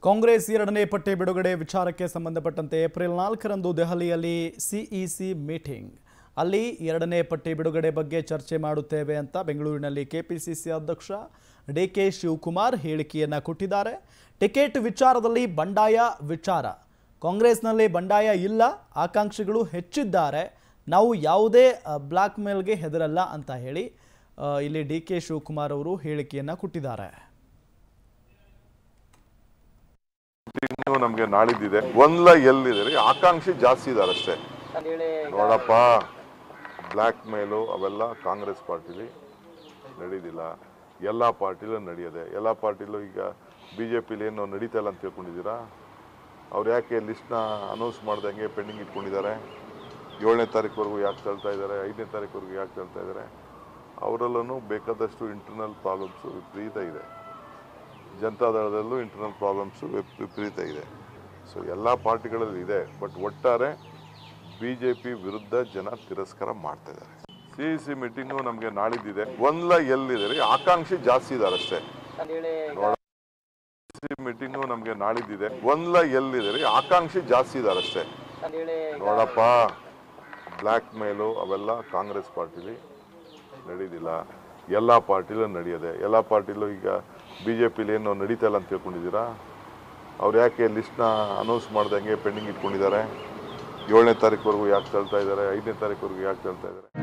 ಕಾಂಗ್ರೆಸ್ ಎರಡನೇ ಪಟ್ಟಿ ಬಿಡುಗಡೆ ವಿಚಾರಕ್ಕೆ ಸಂಬಂಧಪಟ್ಟಂತೆ ಏಪ್ರಿಲ್ ನಾಲ್ಕರಂದು ದೆಹಲಿಯಲ್ಲಿ ಸಿಇಸಿ ಮೀಟಿಂಗ್ ಅಲ್ಲಿ ಎರಡನೇ ಪಟ್ಟಿ ಬಿಡುಗಡೆ ಬಗ್ಗೆ ಚರ್ಚೆ ಮಾಡುತ್ತೇವೆ ಅಂತ ಬೆಂಗಳೂರಿನಲ್ಲಿ ಕೆಪಿಸಿಸಿ ಅಧ್ಯಕ್ಷ ಡಿ ಕೆ ಶಿವಕುಮಾರ್ ಹೇಳಿಕೆಯನ್ನ ಕೊಟ್ಟಿದ್ದಾರೆ ಟಿಕೆಟ್ ವಿಚಾರದಲ್ಲಿ ಬಂಡಾಯ ವಿಚಾರ ಕಾಂಗ್ರೆಸ್ನಲ್ಲಿ ಬಂಡಾಯ ಇಲ್ಲ ಆಕಾಂಕ್ಷಿಗಳು ಹೆಚ್ಚಿದ್ದಾರೆ ನಾವು ಯಾವುದೇ ಬ್ಲಾಕ್ ಮೇಲ್ಗೆ ಹೆದರಲ್ಲ ಅಂತ ಹೇಳಿ ಆ, ಇಲ್ಲಿ ಡಿ ಕೆ ಶಿವಕುಮಾರ್ ಅವರು ಹೇಳಿಕೆಯನ್ನ ಕೊಟ್ಟಿದ್ದಾರೆ ನೀವು ನಮ್ಗೆ ನಾಳಿದ್ದಿದೆ ಒಂದ್ಲ ಎಲ್ಲಿದೆ ರೀ ಆಕಾಂಕ್ಷಿ ಜಾಸ್ತಿ ಇದಾರೆ ಅಷ್ಟೇ ನೋಡಪ್ಪ ಬ್ಲ್ಯಾಕ್ ಮೇಲು ಅವೆಲ್ಲ ಕಾಂಗ್ರೆಸ್ ಪಾರ್ಟಿಲಿ ನಡೀದಿಲ್ಲ ಎಲ್ಲ ಪಾರ್ಟಿಲೂ ನಡೆಯೋದೆ ಎಲ್ಲ ಪಾರ್ಟಿಲೂ ಈಗ ಬಿ ಜೆ ಪಿಲಿ ಏನು ನಡೀತಾ ಇಲ್ಲ ಅಂತ ತಿಳ್ಕೊಂಡಿದ್ದೀರಾ ಅವ್ರು ಯಾಕೆ ಲಿಸ್ಟ್ನ ಅನೌನ್ಸ್ ಮಾಡ್ದಂಗೆ ಪೆಂಡಿಂಗ್ ಇಟ್ಕೊಂಡಿದ್ದಾರೆ ಏಳನೇ ತಾರೀಕುವರೆಗೂ ಯಾಕೆ ತಳ್ತಾ ಇದ್ದಾರೆ ಐದನೇ ತಾರೀಕುವರೆಗೂ ಯಾಕೆ ತಳ್ತಾ ಇದ್ದಾರೆ ಅವರಲ್ಲೂ ಬೇಕಾದಷ್ಟು ಇಂಟರ್ನಲ್ ಪ್ರಾಬ್ಲಮ್ಸು ವಿಪರೀತ ಇದೆ ಜನತಾದಳದಲ್ಲೂ ಇಂಟರ್ನಲ್ ಪ್ರಾಬ್ಲಮ್ಸು ವಿಪರೀತ ಇದೆ ಸೊ ಎಲ್ಲ ಪಾರ್ಟಿಗಳಲ್ಲಿ ಇದೆ ಬಟ್ ಒಟ್ಟಾರೆ ಬಿ ಜೆ ಪಿ ವಿರುದ್ಧ ಜನ ತಿರಸ್ಕಾರ ಮಾಡ್ತಾ ಇದ್ದಾರೆ ಸಿ ಸಿ ಮೀಟಿಂಗು ನಮಗೆ ನಾಳಿದ್ದಿದೆ ಒಂದ್ಲ ಎಲ್ಲಿದೆ ರೀ ಆಕಾಂಕ್ಷಿ ಜಾಸ್ತಿ ಇದಾರೆ ಅಷ್ಟೇ ಸಿ ಮೀಟಿಂಗು ನಮಗೆ ನಾಳಿದ್ದಿದೆ ಒಂದ್ಲ ಎಲ್ಲಿದೆ ರೀ ಆಕಾಂಕ್ಷಿ ಜಾಸ್ತಿ ಇದಾರೆ ಅಷ್ಟೇ ನೋಡಪ್ಪ ಬ್ಲ್ಯಾಕ್ ಮೇಲು ಅವೆಲ್ಲ ಕಾಂಗ್ರೆಸ್ ಪಾರ್ಟಿಲಿ ನಡೀದಿಲ್ಲ ಎಲ್ಲ ಪಾರ್ಟಿಲೂ ನಡೆಯೋದೆ ಎಲ್ಲ ಪಾರ್ಟಿಲೂ ಈಗ ಬಿ ಜೆ ಪಿಲಿ ಏನು ನಡೀತಾ ಇಲ್ಲ ಅಂತ ತಿಳ್ಕೊಂಡಿದ್ದೀರಾ ಅವ್ರು ಯಾಕೆ ಲಿಸ್ಟ್ನ ಅನೌನ್ಸ್ ಮಾಡ್ದಂಗೆ ಪೆಂಡಿಂಗ್ ಇಟ್ಕೊಂಡಿದ್ದಾರೆ ಏಳನೇ ತಾರೀಕುವರೆಗೂ ಯಾಕೆ ತಳ್ತಾ ಇದ್ದಾರೆ ಐದನೇ ತಾರೀಕುವರೆಗೂ ಯಾಕೆ ತಳ್ತಾ ಇದ್ದಾರೆ